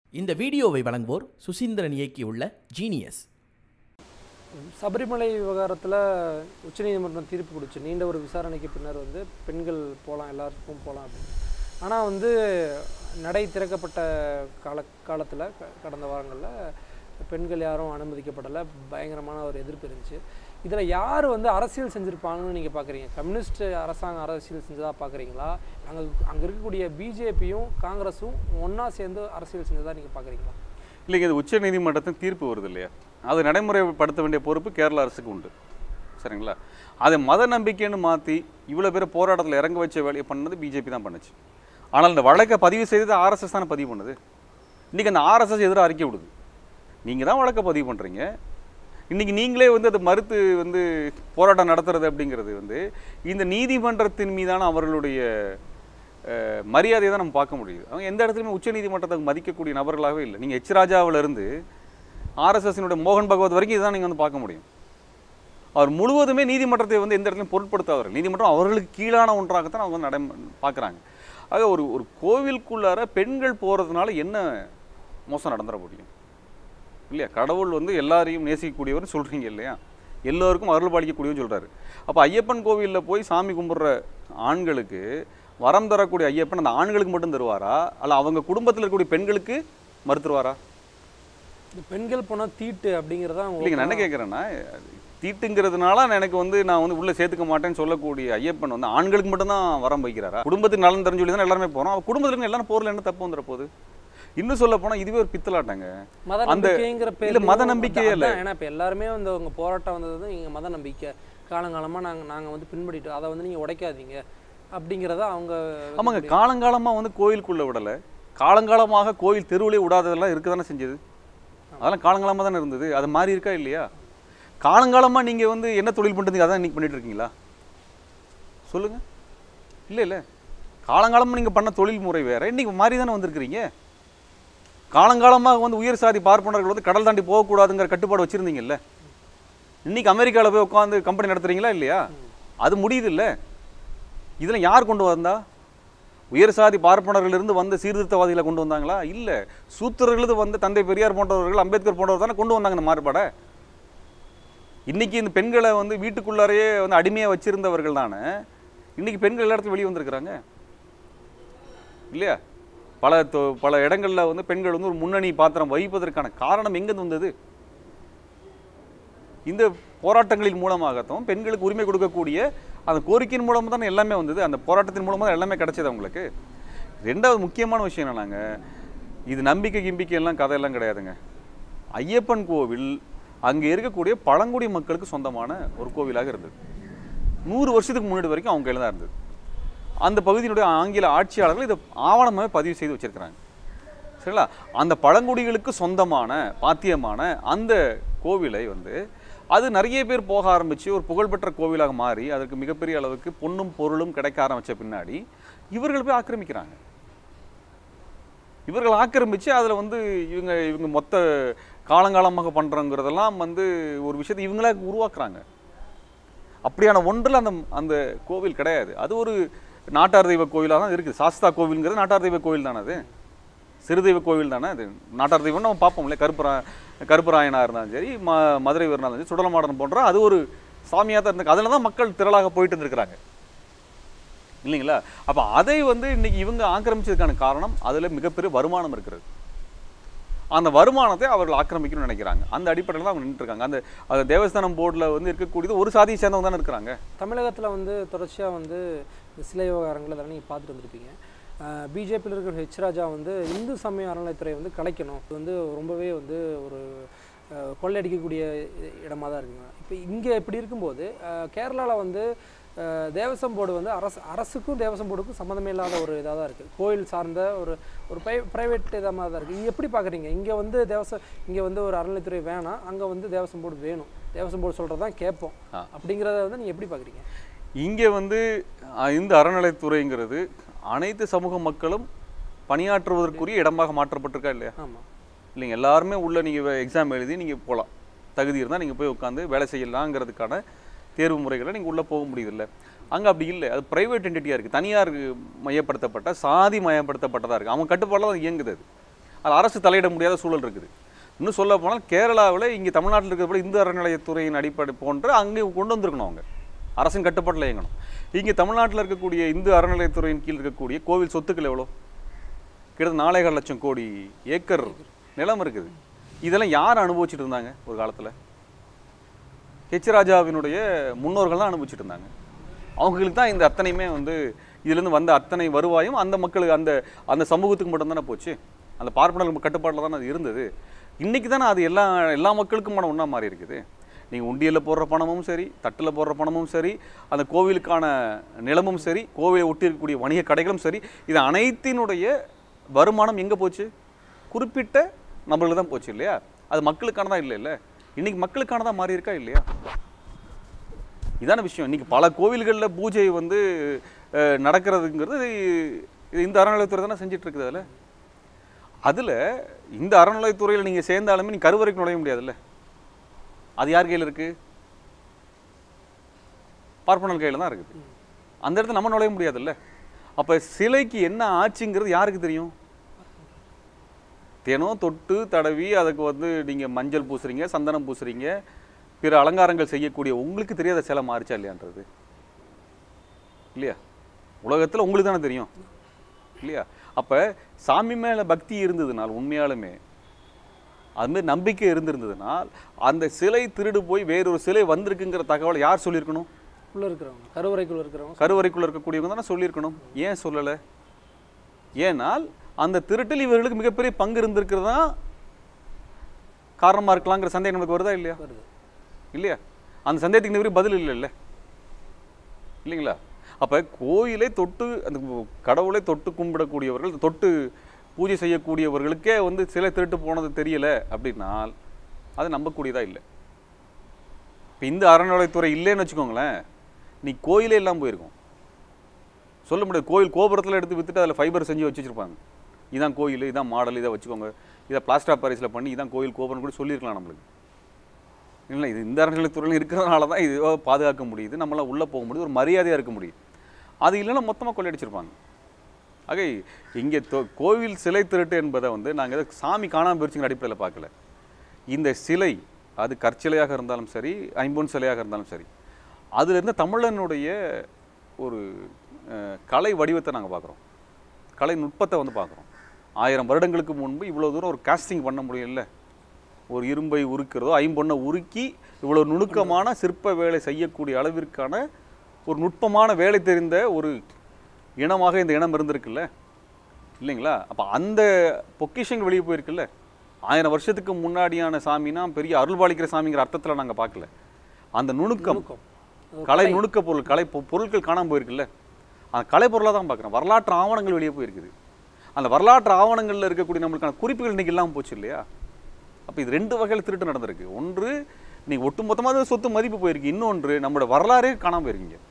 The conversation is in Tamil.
இந்த வீடியோவை வழங்குவோர் சுசீந்திரன் இயக்கியுள்ள ஜீனியஸ் சபரிமலை விவகாரத்தில் உச்சநீதிமன்றம் தீர்ப்பு கொடுத்து நீண்ட ஒரு விசாரணைக்கு பின்னர் வந்து பெண்கள் போகலாம் எல்லாருக்கும் போகலாம் அப்படின்னு ஆனால் வந்து நடை திறக்கப்பட்ட கால காலத்தில் கடந்த வாரங்களில் பெண்கள் யாரும் அனுமதிக்கப்படலை பயங்கரமான ஒரு எதிர்ப்பு இருந்துச்சு இதில் யார் வந்து அரசியல் செஞ்சுருப்பாங்கன்னு நீங்கள் பார்க்குறீங்க கம்யூனிஸ்ட் அரசாங்கம் அரசியல் செஞ்சதாக பார்க்குறீங்களா அங்கே அங்கே இருக்கக்கூடிய பிஜேபியும் காங்கிரஸும் ஒன்றா சேர்ந்து அரசியல் செஞ்சதாக நீங்கள் பார்க்குறீங்களா இல்லைங்க இது உச்ச நீதிமன்றத்தின் தீர்ப்பு வருது இல்லையா அது நடைமுறைப்படுத்த வேண்டிய பொறுப்பு கேரள அரசுக்கு உண்டு சரிங்களா அதை மத நம்பிக்கைன்னு மாற்றி இவ்வளோ பேர் போராட்டத்தில் இறங்க வச்ச வேலையை பண்ணது பிஜேபி தான் பண்ணுச்சு ஆனால் இந்த வழக்கை பதிவு செய்தது ஆர்எஸ்எஸ் தானே பதிவு பண்ணுது இன்றைக்கி அந்த ஆர்எஸ்எஸ் எதிராக அறிக்கை விடுது நீங்கள் தான் வழக்கை பதிவு பண்ணுறீங்க இன்றைக்கி நீங்களே வந்து அதை மறுத்து வந்து போராட்டம் நடத்துறது அப்படிங்கிறது வந்து இந்த நீதிமன்றத்தின் மீதான அவர்களுடைய அஹ், மரியாதையை தான் நம்ம பார்க்க முடியுது அவங்க எந்த இடத்துலையுமே உச்ச நீதிமன்றத்தை மதிக்கக்கூடிய நபர்களாகவே இல்லை நீங்கள் எச் ராஜாவிலிருந்து ஆர்எஸ்எஸ்னுடைய மோகன் பகவத் வரைக்கும் இதுதான் நீங்கள் வந்து பார்க்க முடியும் அவர் முழுவதுமே நீதிமன்றத்தை வந்து எந்த இடத்துலையும் பொருட்படுத்தாதவர் நீதிமன்றம் அவர்களுக்கு கீழான ஒன்றாகத்தான் அவங்க வந்து நடை பார்க்குறாங்க ஆக ஒரு ஒரு கோவிலுக்குள்ளார பெண்கள் போகிறதுனால என்ன மோசம் நடந்துட முடியும் இல்லையா கடவுள் வந்து எல்லாரையும் நேசிக்கக்கூடியவர் சொல்கிறீங்க இல்லையா எல்லோருக்கும் அருள் பாலிக்கக்கூடியவன்னு சொல்கிறாரு அப்போ ஐயப்பன் கோவிலில் போய் சாமி கும்பிட்ற ஆண்களுக்கு வரம் தரக்கூடிய ஐயப்பன் அந்த ஆண்களுக்கு மட்டும் தருவாரா அல்ல அவங்க குடும்பத்தில் இருக்கக்கூடிய பெண்களுக்கு மறுத்துருவாரா இந்த பெண்கள் போனால் தீட்டு அப்படிங்கிறதா இல்லைங்க நான் என்ன கேட்குறேன்னா தீட்டுங்கிறதுனால எனக்கு வந்து நான் வந்து உள்ளே சேர்த்துக்க மாட்டேன்னு சொல்லக்கூடிய ஐயப்பன் வந்து ஆண்களுக்கு மட்டும்தான் வரம் வைக்கிறாரா குடும்பத்துக்கு நலன் தெரிஞ்சு சொல்லி தான் எல்லாருமே போகிறோம் குடும்பத்தில் இருக்க எல்லாரும் போரில் என்ன தப்பு வந்துட போகுது இன்னும் சொல்ல போனால் இதுவே ஒரு பித்தலாட்டங்க மத அந்த- நம்பிக்கைங்கிற பேர் இல்ல, மத நம்பிக்கையே இல்ல. ஏன்னா இப்போ எல்லாருமே வந்து உங்க போராட்டம் வந்தது வந்து இங்கே மத நம்பிக்கை காலங்காலமா நாங்க நாங்க வந்து பின்பற்றிட்டோம் அதை வந்து நீங்க உடைக்காதீங்க அப்படிங்கிறத அவங்க ஆமாங்க காலங்காலமாக வந்து கோயிலுக்குள்ளே விடலை காலங்காலமாக கோயில் தெருவிலே விடாததெல்லாம் இருக்க தானே செஞ்சது அதெல்லாம் காலங்காலமாக தானே இருந்தது அது மாறி இருக்கா இல்லையா காலங்காலமாக நீங்கள் வந்து என்ன தொழில் பண்ணுறதுக்கு அதான் இன்னைக்கு பண்ணிட்டு இருக்கீங்களா சொல்லுங்கள் இல்லை இல்லை காலங்காலமாக நீங்கள் பண்ண தொழில் முறை வேறு இன்னைக்கு மாறி தானே வந்திருக்கிறீங்க காலங்காலமாக வந்து உயர் சாதி பார்ப்பனர்கள் வந்து கடல் தாண்டி போகக்கூடாதுங்கிற கட்டுப்பாடு வச்சுருந்தீங்கல்ல இன்னைக்கு அமெரிக்காவில் போய் உட்காந்து கம்பெனி நடத்துறீங்களா இல்லையா அது முடியுது இல்லை இதில் யார் கொண்டு வந்தா உயர் சாதி பார்ப்பனர்களிருந்து வந்த சீர்திருத்தவாதிகளை கொண்டு வந்தாங்களா இல்லை சூத்திரர்களது வந்து தந்தை பெரியார் போன்றவர்கள் அம்பேத்கர் போன்றவர் தானே கொண்டு வந்தாங்க இந்த மாறுபாடை இன்னைக்கு இந்த பெண்களை வந்து வீட்டுக்குள்ளாரையே வந்து அடிமையாக வச்சிருந்தவர்கள் தானே இன்னைக்கு பெண்கள் எல்லா இடத்துலையும் வெளியே வந்திருக்கிறாங்க இல்லையா பல தொ- பல இடங்களில் வந்து பெண்கள் வந்து ஒரு முன்னணி பாத்திரம் வகிப்பதற்கான காரணம் எங்கேருந்து வந்தது இந்த போராட்டங்களின் மூலமாகத்தான் பெண்களுக்கு உரிமை கொடுக்கக்கூடிய அந்த கோரிக்கையின் மூலமாக தானே எல்லாமே வந்தது அந்த போராட்டத்தின் மூலமாக தான் எல்லாமே கிடைச்சது அவங்களுக்கு ரெண்டாவது முக்கியமான விஷயம் என்னன்னாங்க இது நம்பிக்கை கிம்பிக்கை எல்லாம் கதையெல்லாம் கிடையாதுங்க ஐயப்பன் கோவில் அங்கே இருக்கக்கூடிய பழங்குடி மக்களுக்கு சொந்தமான ஒரு கோவிலாக இருந்தது நூறு வருஷத்துக்கு முன்னாடி வரைக்கும் அவங்க கையில் தான் இருந்தது அந்த பகுதியினுடைய ஆங்கில ஆட்சியாளர்கள் இதை ஆவணமாகவே பதிவு செய்து வச்சிருக்கிறாங்க சரிங்களா அந்த பழங்குடிகளுக்கு சொந்தமான பாத்தியமான அந்த கோவிலை வந்து அது நிறைய பேர் போக ஆரம்பித்து ஒரு புகழ்பெற்ற கோவிலாக மாறி அதற்கு மிகப்பெரிய அளவுக்கு பொன்னும் பொருளும் கிடைக்க ஆரம்பித்த பின்னாடி இவர்கள் போய் ஆக்கிரமிக்கிறாங்க இவர்கள் ஆக்கிரமித்து அதில் வந்து இவங்க இவங்க மொத்த காலங்காலமாக பண்ணுறங்கிறதெல்லாம் வந்து ஒரு விஷயத்தை இவங்களே உருவாக்குறாங்க அப்படியான ஒன்றில் அந்த அந்த கோவில் கிடையாது அது ஒரு நாட்டார் தெய்வ கோவிலாக தான் இருக்குது சாஸ்தா கோவில்ங்கிறது நாட்டார் தெய்வ கோவில் தானே அது சிறுதெய்வ கோவில் தானே அது நாட்டார் தெய்வம் நம்ம பார்ப்போம் இல்லையா கருப்பரா கருப்பராயனாக இருந்தாலும் சரி ம மதுரை வீரனாக இருந்தாலும் சரி சுடலமாடன் போன்ற அது ஒரு சாமியாக தான் இருந்து அதில் தான் மக்கள் திரளாக போயிட்டு இருந்திருக்கிறாங்க இல்லைங்களா அப்போ அதை வந்து இன்னைக்கு இவங்க ஆக்கிரமிச்சதுக்கான காரணம் அதில் மிகப்பெரிய வருமானம் இருக்கிறது அந்த வருமானத்தை அவர்கள் ஆக்கிரமிக்கணும்னு நினைக்கிறாங்க அந்த அடிப்படையில் தான் அவங்க நின்றுட்டு இருக்காங்க அந்த அந்த தேவஸ்தானம் போர்டில் வந்து இருக்கக்கூடியது ஒரு சாதியை சேர்ந்தவங்க தானே இருக்கிறாங்க தமிழகத்துல வந்து தொடர்ச்சியா வந்து இந்த சிலை விவகாரங்கள் அதெல்லாம் நீங்க பார்த்துட்டு வந்திருப்பீங்க பிஜேபியில் இருக்கிற ஹெச் ராஜா வந்து இந்து சமய அறநிலைத்துறை வந்து கலைக்கணும் இது வந்து ரொம்பவே வந்து ஒரு அஹ், கொள்ளையடிக்கக்கூடிய இடமா தான் இருக்குங்க இப்போ இங்கே இப்படி இருக்கும்போது கேரளாவில் வந்து அஹ், தேவசம் போர்டு வந்து அரசு அரசுக்கும் தேவசம் போர்டுக்கும் சம்மந்தமே இல்லாத ஒரு இதாக தான் இருக்குது கோயில் சார்ந்த ஒரு ஒரு ப்ரை ப்ரைவேட் இதாக தான் இருக்குது இது எப்படி பார்க்குறீங்க இங்கே வந்து தேவசம் இங்கே வந்து ஒரு அறநிலைத்துறை வேணாம் அங்கே வந்து தேவசம் போர்டு வேணும் தேவசம் போர்டு சொல்கிறது தான் கேட்போம் ஆ. அப்படிங்கிறத வந்து நீங்கள் எப்படி பார்க்குறீங்க இங்கே வந்து அஹ், இந்த அறநிலைத்துறைங்கிறது அனைத்து சமூக மக்களும் பணியாற்றுவதற்குரிய இடமாக மாற்றப்பட்டிருக்கா இல்லையா ஆமாம் இல்லைங்க எல்லாருமே உள்ள நீங்கள் எக்ஸாம் எழுதி நீங்கள் போகலாம் தகுதி இருந்தால் நீங்கள் போய் உட்காந்து வேலை செய்யலாங்கிறதுக்கான தேர்வு முறைகளை நீங்கள் உள்ளே போக முடியுதில்ல அங்கே அப்படி இல்லை அது ப்ரைவேட் என்டிட்டியாக இருக்குது தனியார் மையப்படுத்தப்பட்ட சாதி மயப்படுத்தப்பட்டதாக இருக்குது அவங்க கட்டுப்பாடில் தான் இயங்குது அது அது அரசு தலையிட முடியாத சூழல் இருக்குது இன்னும் சொல்ல போனால் கேரளாவில் இங்கே தமிழ்நாட்டில் இருக்கிற போல இந்து அறநிலையத்துறையின் அடிப்படை போன்ற அங்கே கொண்டு வந்திருக்கணும் அவங்க அரசின் கட்டுப்பாட்டில் இயங்கணும் இங்கே தமிழ்நாட்டில் இருக்கக்கூடிய இந்து அறநிலையத்துறையின் கீழ் இருக்கக்கூடிய கோவில் சொத்துக்கள் எவ்வளோ கிட்டத்தட்ட நாலேகால் லட்சம் கோடி ஏக்கர் நிலம் இருக்குது இதெல்லாம் யார் அனுபவிச்சுட்டு இருந்தாங்க ஒரு காலத்தில் ஹெச் ராஜாவினுடைய முன்னோர்கள் தான் அனுபவிச்சுட்டு இருந்தாங்க அவங்களுக்கு தான் இந்த அத்தனையுமே வந்து இதுலேருந்து வந்த அத்தனை வருவாயும் அந்த மக்களுக்கு அந்த அந்த சமூகத்துக்கு மட்டும்தானே போச்சு அந்த பார்ப்பனர் கட்டுப்பாட்டில் தானே அது இருந்தது இன்னைக்கு தானே அது எல்லா எல்லா மக்களுக்குமான ஒன்றா மாறி இருக்குது நீங்கள் உண்டியலில் போடுற பணமும் சரி தட்டில் போடுற பணமும் சரி அந்த கோவிலுக்கான நிலமும் சரி கோவிலை ஒட்டி இருக்கக்கூடிய வணிக கடைகளும் சரி இது அனைத்தினுடைய வருமானம் எங்கே போச்சு குறிப்பிட்ட நம்மளுக்கு தான் போச்சு இல்லையா அது மக்களுக்கானதா இல்லை இல்லை இன்னைக்கு மக்களுக்கானதா மாறி இருக்கா இல்லையா இதான விஷயம் இன்னைக்கு பல கோவில்களில் பூஜை வந்து அஹ், நடக்கிறதுங்கிறது இது இந்த அறநிலையத்துறை தானே செஞ்சுட்டு இருக்குது அதில் அதில் இந்த அறநிலையத்துறையில் நீங்கள் சேர்ந்தாலுமே நீ கருவறைக்கு நுழைய முடியாதுல்ல அது யார் கையில் இருக்கு பார்ப்பனர் கையில் தான் இருக்குது அந்த இடத்துல நம்ம நுழைய முடியாதுல்ல அப்போ சிலைக்கு என்ன ஆச்சுங்கிறது யாருக்கு தெரியும் தினம் தொட்டு தடவி அதுக்கு வந்து நீங்கள் மஞ்சள் பூசுறீங்க சந்தனம் பூசுறீங்க பிற அலங்காரங்கள் செய்யக்கூடிய உங்களுக்கு தெரியாத சிலை மாறிச்சா இல்லையான்றது இல்லையா உலகத்தில் உங்களுக்கு தானே தெரியும் இல்லையா அப்போ சாமி மேலே பக்தி இருந்ததுனால் உண்மையாலுமே அதுமாரி நம்பிக்கை இருந்திருந்ததுனால் அந்த சிலை திருடு போய் வேறொரு சிலை வந்திருக்குங்கிற தகவலை யார் சொல்லியிருக்கணும் உள்ள இருக்கிறவங்க கருவறைக்குள்ள இருக்கிறவங்க கருவறைக்குள்ள இருக்கக்கூடியவங்க தானே சொல்லியிருக்கணும் ஏன் சொல்லலை ஏனால் அந்த திருட்டில் இவர்களுக்கு மிகப்பெரிய பங்கு இருந்திருக்கிறதா காரணமாக இருக்கலாங்கிற சந்தேகம் நமக்கு வருதா இல்லையா வருது இல்லையா அந்த சந்தேகத்துக்கு இன்ன வரைக்கும் பதில் இல்லைல்ல இல்லைங்களா அப்போ கோயிலை தொட்டு அந்த கடவுளை தொட்டு கும்பிடக்கூடியவர்கள் தொட்டு பூஜை செய்யக்கூடியவர்களுக்கே வந்து சிலை திருட்டு போனது தெரியல அப்படின்னால் அது நம்பக்கூடியதா இல்லை இப்போ இந்த அறநிலைத்துறை இல்லைன்னு வச்சுக்கோங்களேன் நீ கோயிலே எல்லாம் போயிருக்கும் சொல்ல முடியாது கோயில் கோபுரத்தில் எடுத்து வித்துட்டு அதில் ஃபைபர் செஞ்சு வச்சு வச்சிருப்பாங்க இதான் கோயில் இதான் மாடல் இதை வச்சுக்கோங்க இதை பிளாஸ்டர் ஆஃப் பாரிஸில் பண்ணி இதான் கோயில் கோபுரம் கூட சொல்லியிருக்கலாம் நம்மளுக்கு இல்லை இது இந்த அறநிலைத்துறையில் இருக்கிறதுனால தான் இது பாதுகாக்க முடியுது நம்மளால் உள்ளே போக முடியுது ஒரு மரியாதையாக இருக்க முடியுது அது இல்லைன்னா மொத்தமாக கொள்ளையடிச்சிருப்பாங்க ஆக இங்கே கோவில் சிலை திருட்டு என்பதை வந்து நாங்கள் எதாவது சாமி காணாமல் போயிருச்சுங்கிற அடிப்படையில் பார்க்கல இந்த சிலை அது கற்சிலையாக இருந்தாலும் சரி ஐம்பொன் சிலையாக இருந்தாலும் சரி அதில் இருந்த தமிழனுடைய ஒரு அஹ், கலை வடிவத்தை நாங்கள் பார்க்குறோம் கலை நுட்பத்தை வந்து பார்க்குறோம் ஆயிரம் வருடங்களுக்கு முன்பு இவ்வளோ தூரம் ஒரு காஸ்டிங் பண்ண முடியல ஒரு இரும்பை உருக்கிறதோ ஐம்பொன்னை உருக்கி இவ்வளோ நுணுக்கமான சிற்ப வேலை செய்யக்கூடிய அளவிற்கான ஒரு நுட்பமான வேலை தெரிந்த ஒரு இனமாக இந்த இனம் இருந்திருக்குல்ல இல்லைங்களா அப்போ அந்த பொக்கிஷங்கள் வெளியே போயிருக்குல்ல ஆயிரம் வருஷத்துக்கு முன்னாடியான சாமினா பெரிய அருள்பாலிக்கிற சாமிங்கிற அர்த்தத்தில் நாங்கள் பார்க்கல அந்த நுணுக்கம் நுணுக்கம். கலை நுணுக்க பொருள் கலை பொ- பொருட்கள் காணாமல் போயிருக்குல்ல அந்த கலை பொருளாக தான் பார்க்குறேன் வரலாற்று ஆவணங்கள் வெளியே போயிருக்குது அந்த வரலாற்று ஆவணங்களில் இருக்கக்கூடிய நம்மளுக்கான குறிப்புகள் இன்னைக்கு இல்லாமல் போச்சு இல்லையா அப்போ இது ரெண்டு வகையில் திருட்டு நடந்திருக்கு ஒன்று நீ ஒட்டுமொத்தமாக சொத்து மதிப்பு போயிருக்கு இன்னொன்று நம்மளோட வரலாறே காணாமல் போயிருக்கீங்க